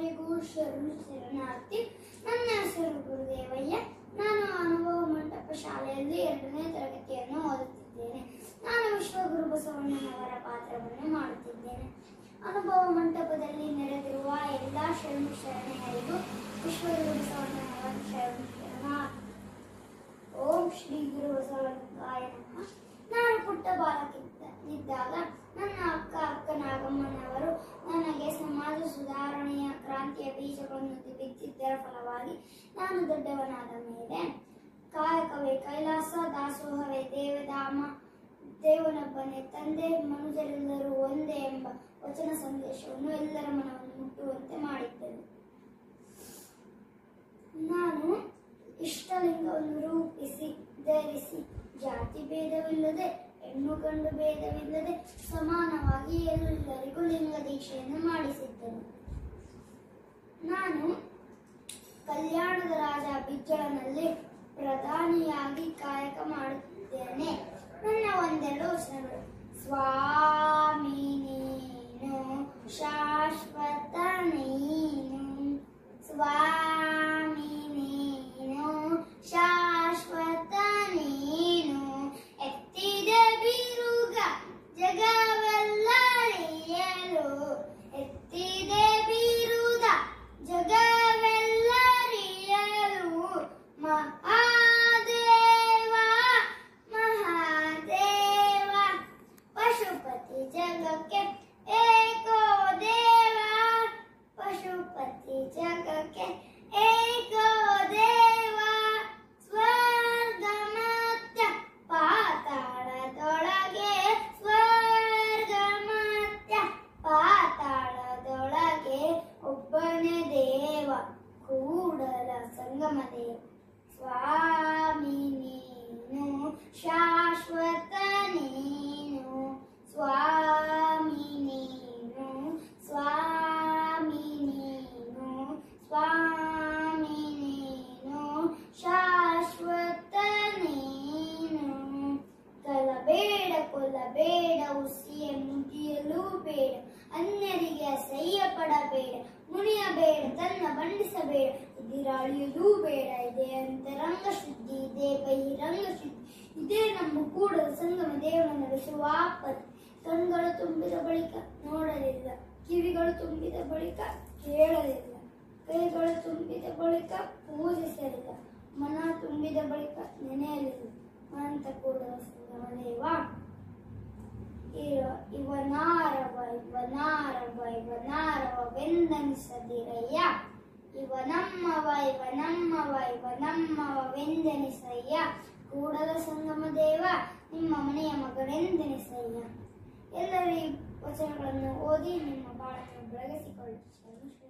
ಎಲ್ಲರಿಗೂ ಶರಣು ಶರಣಾರ್ಥಿ ನನ್ನ ಹೆಸರು ಗುರುದೇವಯ್ಯ ನಾನು ಅನುಭವ ಮಂಟಪ ಶಾಲೆಯಲ್ಲಿ ಎರಡನೇ ತರಗತಿಯನ್ನು ಓದುತ್ತಿದ್ದೇನೆ ನಾನು ವಿಶ್ವಗುರು ಬಸವಣ್ಣನವರ ಪಾತ್ರವನ್ನು ಮಾಡುತ್ತಿದ್ದೇನೆ ಅನುಭವ ಮಂಟಪದಲ್ಲಿ ನೆರೆದಿರುವ ಎಲ್ಲ ಶರಣು ಶರಣೆಯರಿಗೂ ವಿಶ್ವಗುರು ಬಸವಣ್ಣನವರ ಶರಣು ಶರಣಾರ್ಥಿ ಓಂ ಶ್ರೀ ಗುರು ಬಸವಲಿಂಗಾಯ ನಮಃ ನಾನು ಪುಟ್ಟ ಬಾಲಕಿದ್ದ ಇದ್ದಾಗ ನನ್ನ ಅಕ್ಕ ಅಕ್ಕ ನಾಗಮ್ಮನವರು ನನಗೆ ಸಮಾಜ ಸುಧಾರಣೆಯ ಕ್ರಾಂತಿಯ ಬೀಜಗಳನ್ನು ಬಿತ್ತಿದ್ದರ ಫಲವಾಗಿ ನಾನು ದೊಡ್ಡವನಾದ ಮೇಲೆ ಕಾಯಕವೇ ಕೈಲಾಸ ದಾಸೋಹವೇ ದೇವಧಾಮ ದೇವನೊಬ್ಬನೇ ತಂದೆ ಮನುಜರೆಲ್ಲರೂ ಒಂದೇ ಎಂಬ ವಚನ ಸಂದೇಶವನ್ನು ಎಲ್ಲರ ಮನವನ್ನು ಮುಟ್ಟುವಂತೆ ಮಾಡಿದ್ದರು ನಾನು ಇಷ್ಟಲಿಂಗವನ್ನು ರೂಪಿಸಿ ಧರಿಸಿ ಜಾತಿ ಭೇದವಿಲ್ಲದೆ ಹೆಣ್ಣು ಗಂಡು ಭೇದವಿಲ್ಲದೆ ಸಮಾನವಾಗಿ ಎಲ್ಲರಿಗೂ ಲಿಂಗ ದೀಕ್ಷೆಯನ್ನು ಮಾಡಿಸಿದ್ದನು ನಾನು ಕಲ್ಯಾಣದ ರಾಜ ಬಿಜ್ಜಳನಲ್ಲಿ ಪ್ರಧಾನಿಯಾಗಿ ಕಾಯಕ ಮಾಡುತ್ತಿದ್ದೇನೆ ನನ್ನ ಒಂದೆರಡು ವಚನಗಳು ಸ್ವಾಮಿ ನೀನು ಶಾಶ್ವತ ನೀನು ಸ್ವಾಮಿ ನೀನು ಶಾಶ್ವತ ನೀನು ಎತ್ತಿದ ಬಿರುಗ ಜಗವೆಲ್ಲರಿಯಲು ಎತ್ತಿದ ಬಿರುದ ಜಗವೆಲ್ಲರಿಯಲು ಮಹಾದೇವ ಮಹಾದೇವ ಪಶುಪತಿ ಜಗಕ್ಕೆ ಏಕೋ ದೇವ ಪಶುಪತಿ ಜಗಕ್ಕೆ ಏಕೋ ದೇವ ಸ್ವರ್ಗ ಮಧ್ಯ ಪಾತಾಳದೊಳಗೆ ಸ್ವರ್ಗ ಮಧ್ಯ ಪಾತಾಳದೊಳಗೆ ಒಬ್ಬನೇ ದೇವ ಕೂಡಲ ಸಂಗಮ ದೇವ ಸ್ವಾಮಿ ನೀನು ಶಾಶ್ವತ ನೀನು ಸ್ವಾಮಿ ನೀನು ಸ್ವಾಮಿ ನೀನು ಸ್ವಾಮಿ ನೀನು ಶಾಶ್ವತ ನೀನು ಕಲಬೇಡ ಕೊಲ್ಲಬೇಡ ಉಸಿಯ ಮುಗಿಯಲು ಬೇಡ ಅನ್ಯರಿಗೆ ಅಸಹ್ಯ ಪಡಬೇಡ ಮುನಿಯಬೇಡ ತನ್ನ ಬಂಡಿಸಬೇಡ ಇದಿರಾಳಿಯೂ ಬೇಡ ಇದೇ ಅಂತರಂಗ ಶುದ್ಧಿ ಇದೇ ಬಹಿರಂಗ ಶುದ್ಧಿ ಇದೇ ನಮ್ಮ ಕೂಡಲ ಸಂಗಮ ದೇವರ ನಡೆಸುವ ಆಪತ್ತು ಕಣ್ಗಳು ತುಂಬಿದ ಬಳಿಕ ನೋಡಲಿಲ್ಲ ಕಿವಿಗಳು ತುಂಬಿದ ಬಳಿಕ ಕೇಳಲಿಲ್ಲ ಕೈಗಳು ತುಂಬಿದ ಬಳಿಕ ಪೂಜಿಸಲಿಲ್ಲ ಮನ ತುಂಬಿದ ಬಳಿಕ ನೆನೆಯಲಿಲ್ಲ ಅನಂತ ಕೂಡಲ ಸಂಗಮ ದೇವ ಇವ- ಇವನಾರವ ಇವನಾರವ ಇವನಾರವ ವೆಂದನಿಸದಿರಯ್ಯ ಇವ ನಮ್ಮವ ಇವ ನಮ್ಮವ ಇವ ನಮ್ಮವ ವೆಂದನಿಸಯ್ಯ ಕೂಡಲ ಸಂಗಮ ದೇವ ನಿಮ್ಮ ಮನೆಯ ಮಗನೆಂದೆನಿಸಯ್ಯ ಎಲ್ಲರೂ ಈ ವಚನಗಳನ್ನು ಓದಿ ನಿಮ್ಮ ಬಾಳನ್ನು ಬೆಳಗಿಸಿಕೊಳ್ಳಿ ಶರಣು ಶ್ರೀ